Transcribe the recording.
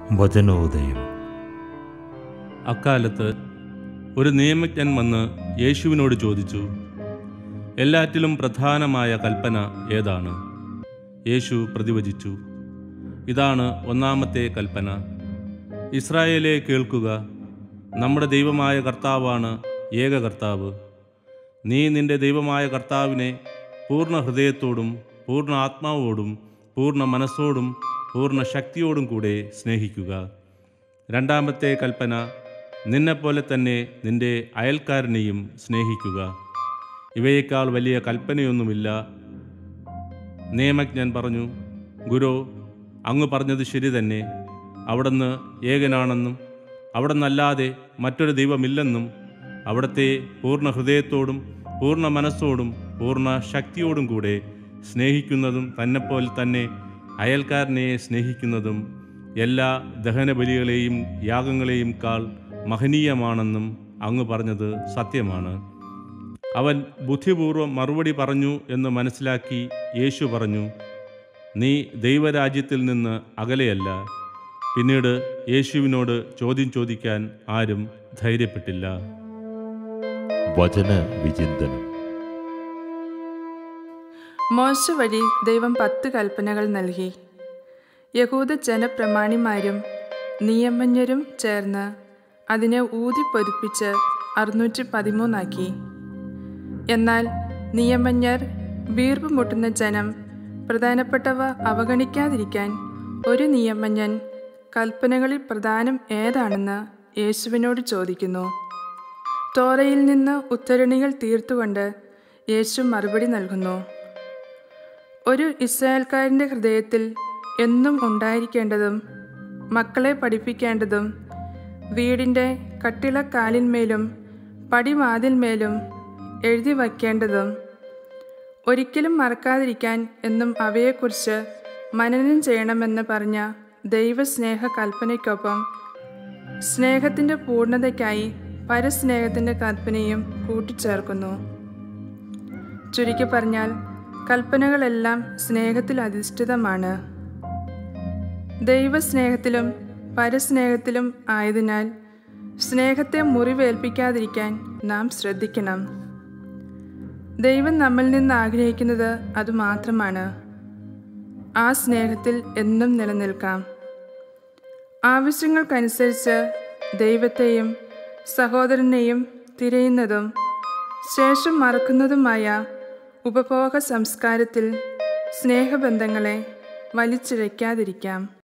വചനോദയം അക്കാലത്ത് ഒരു നിയമജ്ഞൻ വന്ന് യേശുവിനോട് ചോദിച്ചു എല്ലാറ്റിലും പ്രധാനമായ കൽപ്പന ഏതാണ് യേശു പ്രതിവചിച്ചു ഇതാണ് ഒന്നാമത്തെ കൽപ്പന ഇസ്രായേലെ കേൾക്കുക നമ്മുടെ ദൈവമായ കർത്താവാണ് ഏക കർത്താവ് നീ നിന്റെ ദൈവമായ കർത്താവിനെ പൂർണ്ണ ഹൃദയത്തോടും പൂർണ്ണ ആത്മാവോടും പൂർണ്ണ മനസ്സോടും പൂർണ്ണ ശക്തിയോടും കൂടെ സ്നേഹിക്കുക രണ്ടാമത്തെ കൽപ്പന നിന്നെപ്പോലെ തന്നെ നിന്റെ അയൽക്കാരനെയും സ്നേഹിക്കുക ഇവയേക്കാൾ വലിയ കൽപ്പനയൊന്നുമില്ല നിയമജ്ഞൻ പറഞ്ഞു ഗുരു അങ്ങ് പറഞ്ഞത് ശരി തന്നെ അവിടുന്ന് ഏകനാണെന്നും അവിടുന്നല്ലാതെ മറ്റൊരു ദൈവമില്ലെന്നും അവിടുത്തെ പൂർണ്ണ ഹൃദയത്തോടും പൂർണ്ണ മനസ്സോടും പൂർണ്ണ ശക്തിയോടും കൂടെ സ്നേഹിക്കുന്നതും തന്നെപ്പോലെ തന്നെ അയൽക്കാരനെ സ്നേഹിക്കുന്നതും എല്ലാ ദഹനബലികളെയും യാഗങ്ങളെയും കാൾ മഹനീയമാണെന്നും അങ്ങ് പറഞ്ഞത് സത്യമാണ് അവൻ ബുദ്ധിപൂർവ്വം മറുപടി പറഞ്ഞു എന്ന് മനസ്സിലാക്കി യേശു പറഞ്ഞു നീ ദൈവരാജ്യത്തിൽ നിന്ന് അകലെയല്ല പിന്നീട് യേശുവിനോട് ചോദ്യം ചോദിക്കാൻ ആരും ധൈര്യപ്പെട്ടില്ല വചന വിചിന്തനം മോശ വഴി ദൈവം പത്ത് കൽപ്പനകൾ നൽകി യഹൂദ ജനപ്രമാണിമാരും നിയമജ്ഞരും ചേർന്ന് അതിനെ ഊതിപ്പൊരുപ്പിച്ച് അറുന്നൂറ്റി പതിമൂന്നാക്കി എന്നാൽ നിയമജ്ഞർ വീർപ്പ് മുട്ടുന്ന ജനം പ്രധാനപ്പെട്ടവ അവഗണിക്കാതിരിക്കാൻ ഒരു നിയമജ്ഞൻ കൽപ്പനകളിൽ പ്രധാനം ഏതാണെന്ന് യേശുവിനോട് ചോദിക്കുന്നു തോറയിൽ നിന്ന് ഉദ്ധരണികൾ തീർത്തുകൊണ്ട് യേശു മറുപടി നൽകുന്നു ഒരു ഇസ്രായേൽക്കാരൻ്റെ ഹൃദയത്തിൽ എന്നും ഉണ്ടായിരിക്കേണ്ടതും മക്കളെ പഠിപ്പിക്കേണ്ടതും വീടിൻ്റെ കട്ടിളക്കാലിന്മേലും പടിവാതിന്മേലും എഴുതി വയ്ക്കേണ്ടതും ഒരിക്കലും മറക്കാതിരിക്കാൻ എന്നും അവയെക്കുറിച്ച് മനനം ചെയ്യണമെന്ന് പറഞ്ഞ ദൈവസ്നേഹ കൽപ്പനയ്ക്കൊപ്പം സ്നേഹത്തിൻ്റെ പൂർണ്ണതയ്ക്കായി പരസ്നേഹത്തിൻ്റെ കൽപ്പനയും കൂട്ടിച്ചേർക്കുന്നു ചുരുക്കി പറഞ്ഞാൽ കൽപ്പനകളെല്ലാം സ്നേഹത്തിൽ അധിഷ്ഠിതമാണ് ദൈവസ്നേഹത്തിലും പരസ്നേഹത്തിലും ആയതിനാൽ സ്നേഹത്തെ മുറിവേൽപ്പിക്കാതിരിക്കാൻ നാം ശ്രദ്ധിക്കണം ദൈവം നമ്മിൽ നിന്ന് ആഗ്രഹിക്കുന്നത് അതുമാത്രമാണ് ആ സ്നേഹത്തിൽ എന്നും നിലനിൽക്കാം ആവശ്യങ്ങൾക്കനുസരിച്ച് ദൈവത്തെയും സഹോദരനെയും തിരയുന്നതും ശേഷം മറക്കുന്നതുമായ ഉപഭോഗ സംസ്കാരത്തിൽ സ്നേഹബന്ധങ്ങളെ വലിച്ചിഴയ്ക്കാതിരിക്കാം